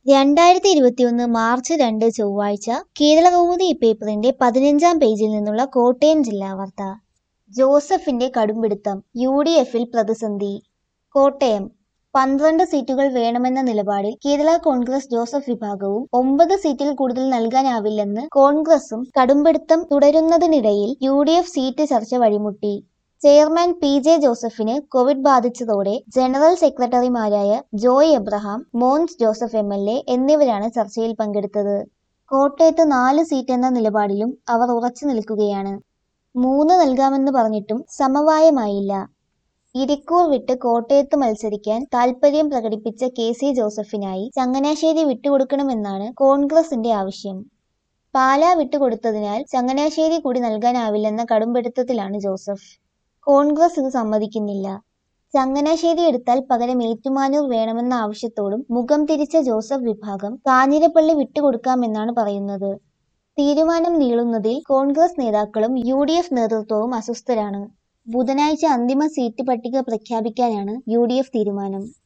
രണ്ടായിരത്തി ഇരുപത്തിയൊന്ന് മാർച്ച് രണ്ട് ചൊവ്വാഴ്ച കേരളകൗമുദി പേപ്പറിന്റെ പതിനഞ്ചാം പേജിൽ നിന്നുള്ള കോട്ടയം ജില്ലാ വാർത്ത ജോസഫിന്റെ കടുംപിടുത്തം യു ഡി എഫിൽ പ്രതിസന്ധി കോട്ടയം പന്ത്രണ്ട് സീറ്റുകൾ വേണമെന്ന നിലപാടിൽ കേരള കോൺഗ്രസ് ജോസഫ് വിഭാഗവും ഒമ്പത് സീറ്റിൽ കൂടുതൽ നൽകാനാവില്ലെന്ന് കോൺഗ്രസും കടുംപിടുത്തം തുടരുന്നതിനിടയിൽ യു ഡി എഫ് സീറ്റ് ചർച്ച വഴിമുട്ടി ചെയർമാൻ പി ജെ ജോസഫിന് കോവിഡ് ബാധിച്ചതോടെ ജനറൽ സെക്രട്ടറിമാരായ Joy Abraham Mons Joseph M L A എന്നിവരാണ് ചർച്ചയിൽ പങ്കെടുത്തത് കോട്ടയത്ത് നാല് സീറ്റ് എന്ന നിലപാടിലും അവർ ഉറച്ചു നിൽക്കുകയാണ് മൂന്ന് നൽകാമെന്ന് പറഞ്ഞിട്ടും സമവായമായില്ല ഇരിക്കൂർ വിട്ട് കോട്ടയത്ത് മത്സരിക്കാൻ താൽപര്യം പ്രകടിപ്പിച്ച കെ സി ജോസഫിനായി ചങ്ങനാശ്ശേരി വിട്ടുകൊടുക്കണമെന്നാണ് കോൺഗ്രസിന്റെ ആവശ്യം പാലാ വിട്ടുകൊടുത്തതിനാൽ ചങ്ങനാശ്ശേരി കൂടി നൽകാനാവില്ലെന്ന കടുംപിടുത്തത്തിലാണ് ജോസഫ് കോൺഗ്രസ് ഇത് സമ്മതിക്കുന്നില്ല ചങ്ങനാശ്ശേരി എടുത്താൽ പകരം ഏറ്റുമാനൂർ വേണമെന്ന ആവശ്യത്തോടും മുഖം തിരിച്ച ജോസഫ് വിഭാഗം കാഞ്ഞിരപ്പള്ളി വിട്ടുകൊടുക്കാമെന്നാണ് പറയുന്നത് തീരുമാനം നീളുന്നതിൽ കോൺഗ്രസ് നേതാക്കളും യു ഡി എഫ് നേതൃത്വവും അസ്വസ്ഥരാണ് ബുധനാഴ്ച അന്തിമ സീറ്റ് പട്ടിക പ്രഖ്യാപിക്കാനാണ് യു ഡി എഫ് തീരുമാനം